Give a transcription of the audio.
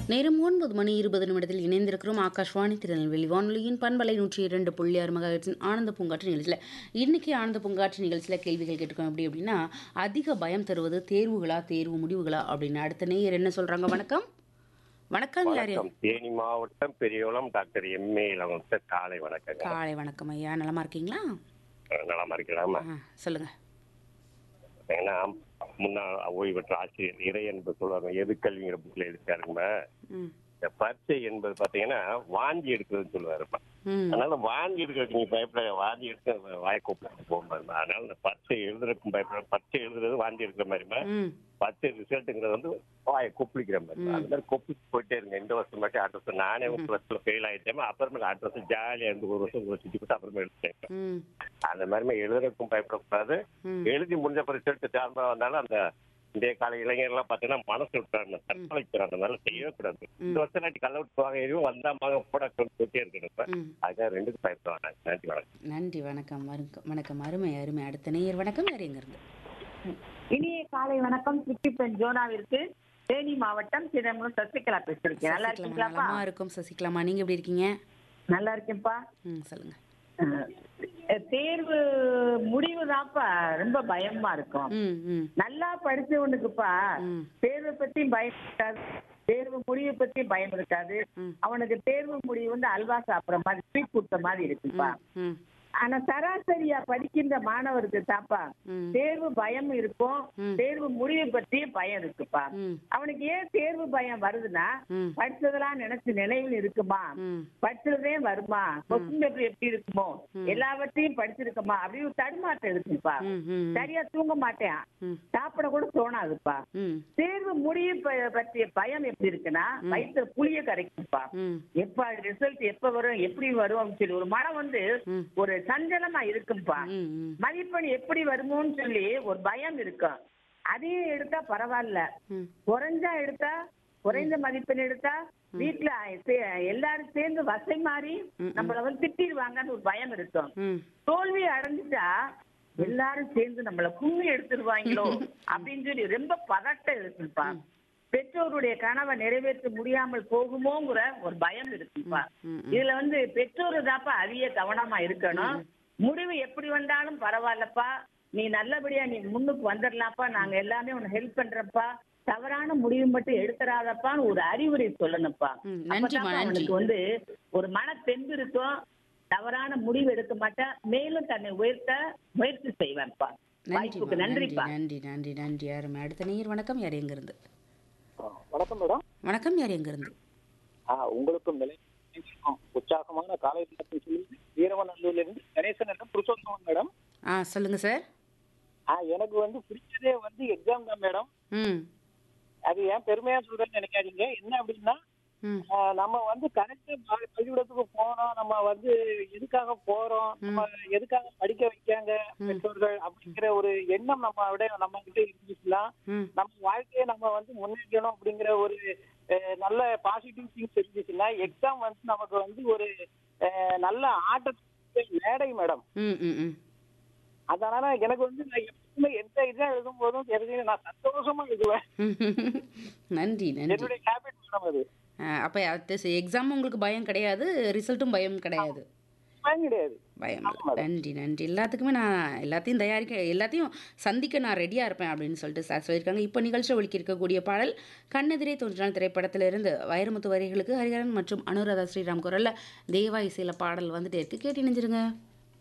நேரம் ஒன்பது மணி இருபது நிமிடத்தில் இணைந்திருக்கிறோம் ஆகாஷ்வாணி திருநெல்வேலி வானொலியின் பண்பலை நூற்றி இரண்டு புள்ளி ஆறு மகாட்சின் ஆனந்த பூங்காற்று நிகழ்ச்சியில் இன்னைக்கு ஆனந்த பூங்காற்று நிகழ்ச்சியில் கேள்விகள் கேட்டுக்கோம் எப்படி அப்படின்னா அதிக பயம் தருவது தேர்வுகளா தேர்வு முடிவுகளா அப்படின்னு அடுத்த நேயர் என்ன சொல்றாங்க வணக்கம் வணக்கம் யார் யார்? வணக்கம் தேனி மாவட்டம் பெரியகுளம் டாக்டர் எம்ஏ இளவரசர் காலை வணக்கங்க காலை வணக்கம் ஐயா நலமா இருக்கீங்களா நலமா இருக்கலாமா ஆ, சொல்லுங்க ஏன்னா முன்னாள் ஓய்வு பெற்ற ஆசிரியர் இறை என்பது சொல்லுவாங்க எது கல்விங்கிற புக்ல எழுதிட்டாருங்க ம் இந்த பரீட்சை என்பது பாத்தீங்கன்னா வாந்தி எடுக்கிறதுன்னு சொல்லுவாருப்பா ம் அதனால வாந்தி எடுக்கிறதுக்கு நீங்க பயப்பட வாந்தி எடுக்க வாய கூப்பிட்டு போகும்போது அதனால இந்த பரீட்சை எழுதுறதுக்கும் பயப்பட பரீட்சை எழுதுறது வாந்தி எடுக்கிற மாதிரிமா ம் பத்து ரிசல்ட்டுங்கிறது வந்து வாயை கொப்பளிக்கிற மாதிரி அந்த மாதிரி கொப்பளிச்சு போயிட்டே இருங்க இந்த வருஷம் மட்டும் அடுத்த வருஷம் நானே ஒரு வருஷத்துல ஃபெயில் ஆயிட்டேன் அப்புறமே அடுத்த வருஷம் ஜாலியா இருந்து ஒரு வருஷம் ஒரு சுத்தி போட்டு அப்புறமே எடுத்தேன் ம் அந்த மாதிரி எழுதுறதுக்கும் பயப்படக்கூடாது ம். எழுதி முடிஞ்ச பிறகு ரிசல்ட் சார்ந்தா வந்தாலும் அந்த இன்றைய கால இளைஞர்லாம் பார்த்தீங்கன்னா மனசு விட்டுறாங்க தற்கொலைக்கிறாங்க அதனால செய்யவே கூடாது இந்த வருஷம் நாட்டி கள்ள விட்டு வாங்க எதுவும் வந்தா மக போட சொல்லிட்டே இருக்கணும் இப்ப ம் அதுக்காக ரெண்டுக்கும் பயப்படுவாங்க நன்றி வணக்கம் நன்றி வணக்கம் வணக்கம் வணக்கம் அருமை அருமை அடுத்த நேயர் வணக்கம் யார் எங்க இருந்து இனிய காலை வணக்கம் சுற்றிப்பெண் ஜோனாவிற்கு தேனி மாவட்டம் சிதம்பரம் சசிகலா பேசிருக்கேன் நல்லா சசிகலாமா இருக்கீங்களாப்பா நலமா இருக்கும் சசிகலாமா நீங்க எப்படி இருக்கீங்க நல்லா இருக்கேன்ப்பா ம் சொல்லுங்க அஹ் தேர்வு முடிவு தான்ப்பா ரொம்ப பயமா இருக்கும் ம் ம் நல்லா படிச்சவனுக்குப்பா ம். தேர்வை பத்தி பயம் இருக்காது தேர்வு முடிவை பத்தி பயம் இருக்காது ம். அவனுக்கு தேர்வு முடிவு வந்து அல்வா சாப்பிடுற மாதிரி ஸ்வீட் கொடுத்த மாதிரி இருக்குப்பா ம் ஆனா சராசரியா படிக்கின்ற மாணவருக்கு தாப்பா ம். தேர்வு பயம் இருக்கும் ம். தேர்வு முடிவை பற்றிய பயம் இருக்குப்பா ம் அவனுக்கு ஏன் தேர்வு பயம் வருதுன்னா ம். படிச்சதெல்லாம் நினைச்சு நினைவில் இருக்குமா ம் படிச்சதே வருமா கொஸ்டின் பேப்பர் எப்படி இருக்குமோ எல்லாவற்றையும் படிச்சிருக்கமா அப்படி ஒரு தடுமாட்டம் இருக்குப்பா ம் ம் சரியா தூங்க மாட்டேன் ம் சாப்பிட கூட தோணாதுப்பா ம் தேர்வு முடிவு ப- பற்றிய பயம் எப்படி இருக்குன்னா வயிற்றுல புளிய கரைக்கும்ப்பா ம் எப்ப ரிசல்ட் எப்ப வரும் எப்படி வரும் அப்படின்னு சொல்லி ஒரு மனம் வந்து ம். ஒரு சஞ்சலமா இருக்கும்பா ம் ம் மதிப்பெண் எப்படி வருமோன்னு சொல்லி ஒரு பயம் இருக்கும் அதையே எடுத்தா பரவாயில்ல ம் குறைஞ்சா எடுத்தா குறைந்த மதிப்பெண் எடுத்தா வீட்டுல சே- எல்லாரும் சேர்ந்து வசை மாறி நம்மள வந்து திட்டிடுவாங்கன்னு ஒரு பயம் இருக்கும் ம் தோல்வி அடைஞ்சிட்டா எல்லாரும் சேர்ந்து நம்மள கும்மி எடுத்துருவாங்களோ அப்படின்னு சொல்லி ரொம்ப பதட்டம் இருக்குப்பா பெற்றோருடைய கனவை நிறைவேற்ற முடியாமல் போகுமோங்கிற ஒரு பயம் இருக்குப்பா ம், இதுல வந்து பெற்றோர் தாப்பா அதிக கவனமா இருக்கணும் முடிவு எப்படி வந்தாலும் பரவாயில்லப்பா நீ நல்லபடியா நீ முன்னுக்கு வந்துடலாம்ப்பா நாங்க எல்லாமே உனக்கு ஹெல்ப் பண்றப்பா தவறான முடிவு மட்டும் எடுத்துறாதப்பான்னு ஒரு அறிவுரை சொல்லணும்ப்பா ம், நன்றிம்மா, அப்பதான்ப்பா நன்றி. அவனுக்கு வந்து ஒரு மன தெம்பு இருக்கும் தவறான முடிவு எடுக்க மாட்டேன் மேலும் தன்னை உயர்த்த முயற்சி செய்வேன்ப்பா நன்றிம்மா வாய்ப்புக்கு நன்றி நன்றிப்பா நன்றி நன்றி நன்றி அருமை அடுத்த நேயர் வணக்கம் யார் எங்க இருந்து வணக்கம் மேடம் வணக்கம் யார் எங்க இருந்து ஆ, உங்களுக்கும் நிலை உற்சாகமான காலை நேரத்தில் சொல்லி வீரவநல்லூர்ல இருந்து கணேசன் என்ற புருஷோத்தமன் மேடம் ஆ சொல்லுங்க சார் ஆ, எனக்கு வந்து பிடிச்சதே வந்து எக்ஸாம் தான் மேடம் ம் அது ஏன் பெருமையா சொல்றேன்னு நினைக்காதீங்க என்ன அப்படின்னா ம் ஆ, நம்ம வந்து கரெக்ட் பள்ளிக்கூடத்துக்கு போறோம் நம்ம வந்து எதுக்காக போறோம் நம்ம எதுக்காக படிக்க வைக்காங்க பெற்றோர்கள் அப்படிங்கிற ஒரு எண்ணம் நம்ம விட நம்ம கிட்ட இருந்துச்சுன்னா ம் நம்ம வாழ்க்கையை நம்ம வந்து முன்னேற்றணும் அப்படிங்கிற ஒரு அஹ், நல்ல பாசிட்டிவ் திங்ஸ் இருந்துச்சுன்னா எக்ஸாம் வந்து நமக்கு வந்து ஒரு அஹ், நல்ல ஆட்ட மேடை மேடம் ம் ம் ம் அதனால எனக்கு வந்து நான் எப்பவுமே எந்த இதாக எழுதும் போதும் எதுலையும் நான் சந்தோஷமா எழுதுவேன் நன்றி நன்றி என்னுடைய ஹேபிட் மேடம் அது அப்போ எக்ஸாம் உங்களுக்கு பயம் கிடையாது ரிசல்ட்டும் பயம் கிடையாது பயம் கிடையாது பயம் ஆமா இல்லை. நன்றி நன்றி எல்லாத்துக்குமே நான் எல்லாத்தையும் தயாரிக்க எல்லாத்தையும் சந்திக்க நான் ரெடியாக இருப்பேன் அப்படின்னு சொல்லிட்டு சார் சொல்லியிருக்காங்க இப்போ நிகழ்ச்சி ஒழிக்க இருக்கக்கூடிய பாடல் கண்ணெதிரே தோன்றினால் திரைப்படத்திலிருந்து வைரமுத்து வரிகளுக்கு ஹரிஹரன் மற்றும் அனுராதா ஸ்ரீராம் குரலில் தேவா இசையில் பாடல் வந்துட்டே இருக்கு கேட்டு இணைஞ்சிருங்க